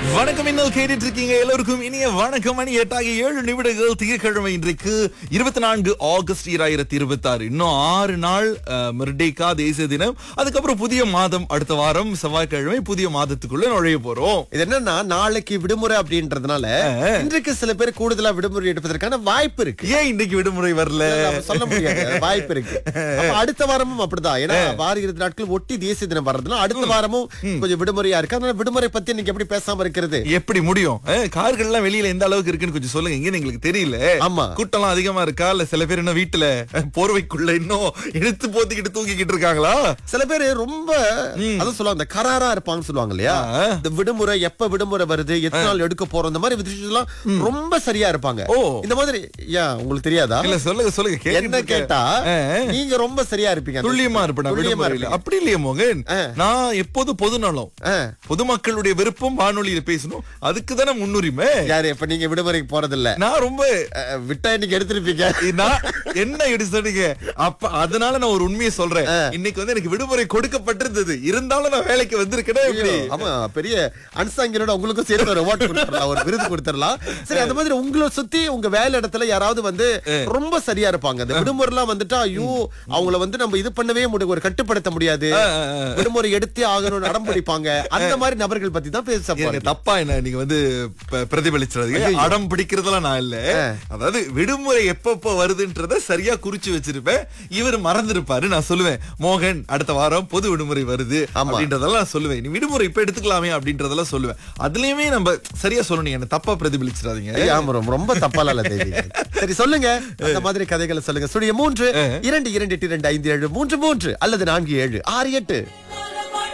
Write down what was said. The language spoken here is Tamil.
வணக்கம் இன்னல் கேட்டுட்டு இருக்கீங்க எல்லோருக்கும் இனிய வணக்கம் மணி எட்டாகி ஏழு நிமிடங்கள் திங்கட்கிழமை இன்றைக்கு இருபத்தி நான்கு ஆகஸ்ட் இராயிரத்தி இருபத்தி ஆறு இன்னும் ஆறு நாள் அஹ், மெர்டேக்கா தேசிய தினம் அதுக்கப்புறம் புதிய மாதம் அடுத்த வாரம் செவ்வாய்க்கிழமை புதிய மாதத்துக்குள்ள நுழைய போறோம் இது என்னன்னா நாளைக்கு விடுமுறை அப்படின்றதுனால இன்றைக்கு சில பேர் கூடுதலா விடுமுறை எடுப்பதற்கான வாய்ப்பு இருக்கு ஏன் இன்னைக்கு விடுமுறை வரல நம்ம சொல்ல முடியாது வாய்ப்பு இருக்கு அப்ப அடுத்த வாரமும் அப்படிதான் ஏன்னா வார இறுதி நாட்கள் ஒட்டி தேசிய தினம் வர்றதுனால அடுத்த வாரமும் கொஞ்சம் விடுமுறையா இருக்கு அதனால விடுமுறை பத்தி நீங்க எப்படி பேசாம இருக்கிறது எப்படி முடியும் அஹ், கார்கள் எல்லாம் வெளியில எந்த அளவுக்கு இருக்குன்னு கொஞ்சம் சொல்லுங்க இங்க எங்களுக்கு தெரியல ஆமா. கூட்டம்லாம் அதிகமா இருக்கா இல்ல சில பேர் இன்னும் வீட்டுல அஹ், போர்வைக்குள்ள இன்னும் எடுத்து போத்திக்கிட்டு தூங்கிக்கிட்டு இருக்காங்களா சில பேர் ரொம்ப அதான் சொல்லுவாங்க இந்த கராரா இருப்பாங்கன்னு சொல்லுவாங்க இல்லையா ஆ. இந்த விடுமுறை எப்ப விடுமுறை வருது எத்தனை நாள் எடுக்க போறோம் இந்த மாதிரி விஷயம்லாம் ரொம்ப சரியா இருப்பாங்க ஓ. இந்த மாதிரி ஏன் உங்களுக்கு தெரியாதா இல்ல சொல்லுங்க சொல்லுங்க கேட்டுட்டு என்ன இருக்கேன். கேட்டா அஹ். நீங்க ரொம்ப சரியா இருப்பீங்க துல்லியமா இருப்பேன் துல்லியமா விடுமுறையில இருப்பீங்க. அப்படி இல்லையே மோகன் நான் எப்போது பொது நலம் ஆ. பொதுமக்களுடைய விருப்பம் வானொலியில பேசணும் அதுக்கு தானே முன்னுரிமை யாரு இப்ப நீங்க விடுமுறைக்கு போறது இல்ல நான் ரொம்ப அஹ், விட்டா இன்னைக்கு எடுத்திருப்பீங்க நான் என்ன எடுத்து சொன்னீங்க அப்ப அதனால நான் ஒரு உண்மையை சொல்றேன் இன்னைக்கு வந்து எனக்கு விடுமுறை கொடுக்கப்பட்டிருந்தது இருந்தாலும் நான் வேலைக்கு வந்திருக்கேன் எப்படி ஆமா பெரிய அன்சாங்கியரோட உங்களுக்கும் சேர்த்து ஒரு அவார்ட் கொடுத்துடலாம் ஒரு விருது கொடுத்துடலாம் சரி அந்த மாதிரி உங்களை சுத்தி உங்க வேலை இடத்துல யாராவது வந்து ரொம்ப சரியா இருப்பாங்க இந்த விடுமுறை எல்லாம் வந்துட்டா ஐயோ அவங்கள வந்து நம்ம இது பண்ணவே முடியும் ஒரு கட்டுப்படுத்த முடியாது விடுமுறை எடுத்தே ஆகணும்னு அடம் பிடிப்பாங்க அந்த மாதிரி நபர்கள் பத்தி தான் பேச எனக்கு போறேன் தப்பா என்ன நீங்க வந்து ப- பிரதிபலிச்சிடாதீங்க அடம் பிடிக்கிறதெல்லாம் நான் இல்ல அதாவது விடுமுறை எப்பப்ப வருதுன்றத சரியா குறிச்சு வச்சிருப்பேன் இவர் மறந்திருப்பாரு நான் சொல்லுவேன் மோகன் அடுத்த வாரம் பொது விடுமுறை வருது ஆமா. அப்படின்றதெல்லாம் நான் சொல்லுவேன் நீ விடுமுறை இப்ப எடுத்துக்கலாமே அப்படின்றதெல்லாம் சொல்லுவேன் அதுலயுமே நம்ம சரியா சொல்லணும் என்ன தப்பா பிரதிபலிச்சிடாதீங்க ஐயா, ஆமா, ரொம்ப- ரொம்ப தப்பால இல்ல தேவி சரி சொல்லுங்க அந்த மாதிரி கதைகளை சொல்லுங்க சுழிய மூன்று இரண்டு இரண்டு எட்டு இரண்டு ஐந்து ஏழு மூன்று மூன்று அல்லது நான்கு ஏழு ஆறு எட்டு